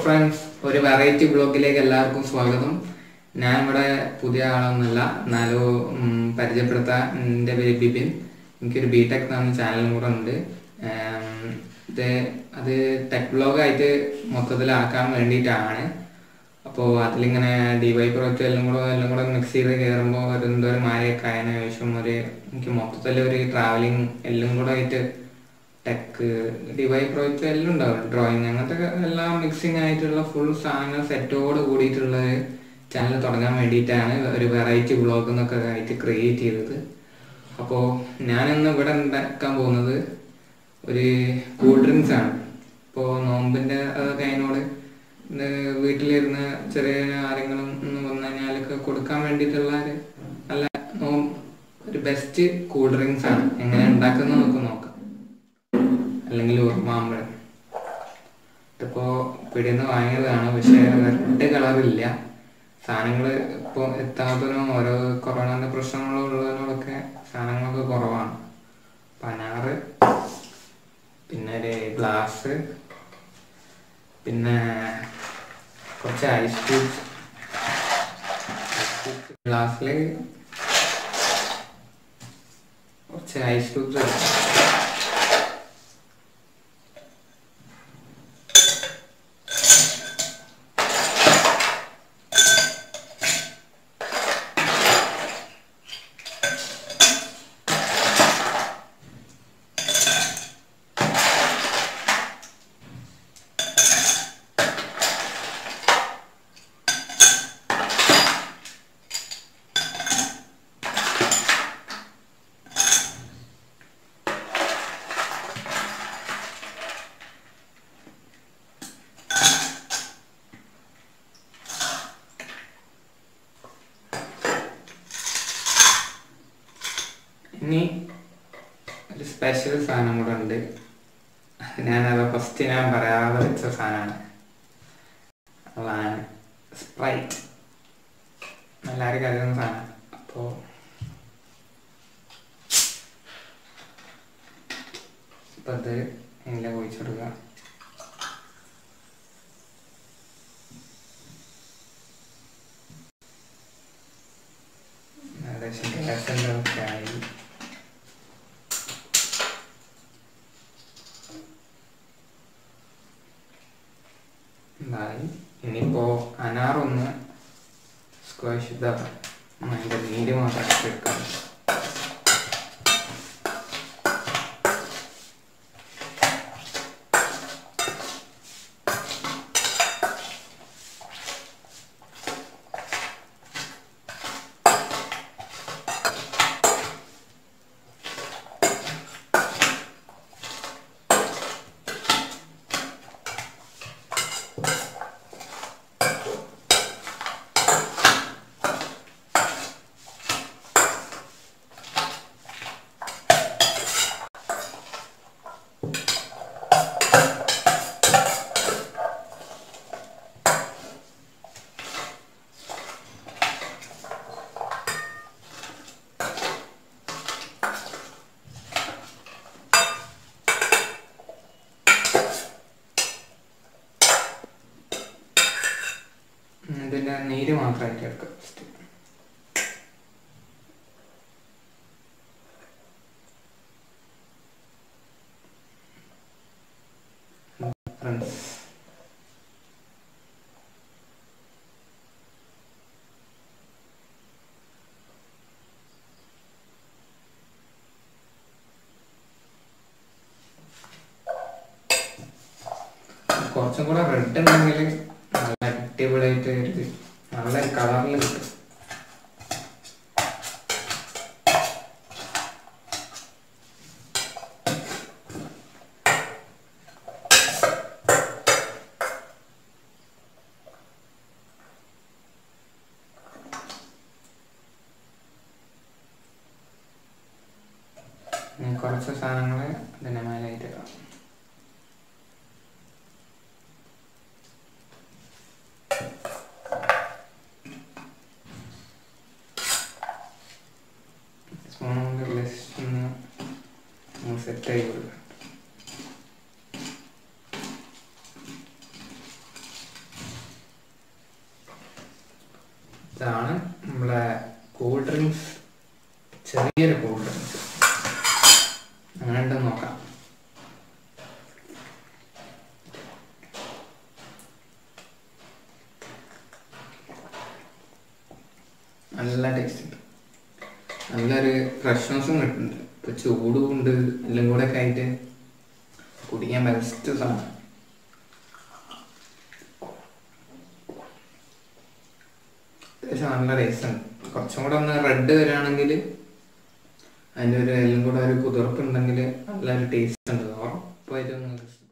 friends ഒരു variety ബ്ലോഗിലേക്ക് എല്ലാവർക്കും സ്വാഗതം ഞാൻ ഇവിടെ പുതിയ ആളൊന്നുമല്ല എന്നാലും ഉം, പരിചയപ്പെടുത്താൻ എൻ്റെ പേര് ബിബിൻ എനിക്കൊരു ബി ടെക് എന്ന ചാനലും കൂടെ ഉണ്ട് ഉം, ഇത് അത് ടെക് ബ്ലോഗായിട്ട് മൊത്തത്തിലാക്കാൻ വേണ്ടിയിട്ടാണ് അപ്പോൾ അതിലിങ്ങനെ ഡി വൈ പ്രോജക്റ്റ് എല്ലാം കൂടെ എല്ലാം കൂടെ മിക്സ് ചെയ്ത് കയറുമ്പോൾ ഒരു എന്തോ ഒരു മായൊക്കെ ആയതിനു ശേഷം ഒരു എനിക്ക് മൊത്തത്തിൽ ഒരു ട്രാവലിംഗ് എല്ലാം കൂടെ ആയിട്ട് ടെക്ക് ഡിവൈ പ്രോജക്റ്റ് എല്ലാം ഉണ്ടാവും ഡ്രോയിങ് അങ്ങനത്തെ ഒക്കെ എല്ലാം മിക്സിങ് ആയിട്ടുള്ള ഫുൾ സാധനങ്ങൾ സെറ്റോട് കൂടിയിട്ടുള്ള ചാനൽ തുടങ്ങാൻ വേണ്ടിയിട്ടാണ് ഒരു വെറൈറ്റി വ്ളോഗ് എന്നൊക്കെ ആയിട്ട് ക്രിയേറ്റ് ചെയ്തത് അപ്പോൾ ഞാനിന്ന് ഇവിടെ ഉണ്ടാക്കാൻ പോകുന്നത് ഒരു കൂൾ ഡ്രിങ്ക്സ് ആണ് ഇപ്പോൾ നോമ്പിൻ്റെ അതൊക്കെ അതിനോട് ഇന്ന് വീട്ടിലിരുന്ന് ചെറിയ ആരെങ്കിലും ഒന്ന് വന്നു കഴിഞ്ഞാലൊക്കെ കൊടുക്കാൻ വേണ്ടിയിട്ടുള്ള ഒരു നല്ല നോ- ഒരു ബെസ്റ്റ് കൂൾ ഡ്രിങ്ക്സ് ആണ് എങ്ങനെ ഉണ്ടാക്കുന്നത് നമുക്ക് നോക്കാം അല്ലെങ്കിൽ ഉറുമാമ്പഴം ഇതിപ്പോ പിടിന്ന് വാങ്ങിയതാണ് പക്ഷെ റെഡ് കളറില്ല സാധനങ്ങൾ ഇപ്പോൾ എത്താത്തതിനും ഓരോ കൊറോണന്റെ പ്രശ്നങ്ങളുള്ളതിനോടൊക്കെ സാധനങ്ങളൊക്കെ കുറവാണ് പനാറ് പിന്നെ ഒരു ഗ്ലാസ് പിന്നെ കുറച്ച് ഐസ് ക്യൂബ്സ് ഗ്ലാസ്സിൽ കുറച്ച് ഐസ് ക്യൂബ്സ് ഇനി ഒരു സ്പെഷ്യൽ സാധനം കൂടെ ഉണ്ട് ഞാനത് ഫസ്റ്റ് ഞാൻ പറയാതെ വെച്ച സാധനമാണ് അതാണ് സ്പ്രൈറ്റ് എല്ലാവർക്കും അറിയുന്ന സാധനം അപ്പോൾ ഇപ്പം ഇത് ഇതിൻ്റെ ഒഴിച്ചെടുക്കുക ഏകദേശം ഗ്യാസിൻ്റെ ഒക്കെ ആയി ഇതായി ഇനിയിപ്പോ അനാറൊന്ന് സ്ക്വാഷ് ഇതാക്കാം അതിൻ്റെ നീര് മാത്രം എടുക്കാം ഇതിൻ്റെ നീര് മാത്രമായിട്ട് എടുക്കാം ഫസ്റ്റ് ഫ്രണ്ട്സ് കുറച്ചും കൂടെ റെഡ് ഉണ്ടെങ്കിൽ നല്ല അടിപൊളിയായിട്ട് ഒരു നല്ല കളറിൽ കിട്ടും ഇനി കുറച്ച് സാധനങ്ങൾ ഇതിൻ്റെ മേലായിട്ട് ഇടാം സ്പൂൺ കൊണ്ട് ജസ്റ്റ് ഒന്ന് സെറ്റായി കൊടുക്കുക ഇതാണ് നമ്മളെ കൂൾ ഡ്രിങ്ക്സ് ചെറിയൊരു കൂൾ ഡ്രിങ്ക്സ് അങ്ങനെ ഉണ്ടെന്ന് നോക്കാം നല്ല ടേസ്റ്റ് ഉണ്ട് നല്ലൊരു ഫ്രഷ്നെസ്സും കിട്ടുന്നുണ്ട് ഇപ്പൊ ചൂടും ഉണ്ട് എല്ലാം കൂടെ ഒക്കെ ആയിട്ട് കുടിക്കാൻ ബെസ്റ്റ് സാധനം അത്യാവശ്യം നല്ല ടേസ്റ്റ് ഉണ്ട് കുറച്ചും കൂടെ ഒന്ന് റെഡ് വരികയാണെങ്കിൽ അതിൻ്റെ ഒരു എല്ലാം കൂടെ ഒരു കുതിർപ്പ് ഉണ്ടെങ്കിൽ നല്ലൊരു ടേസ്റ്റ് ഉണ്ട് ഉറപ്പായിട്ടും നിങ്ങൾക്ക്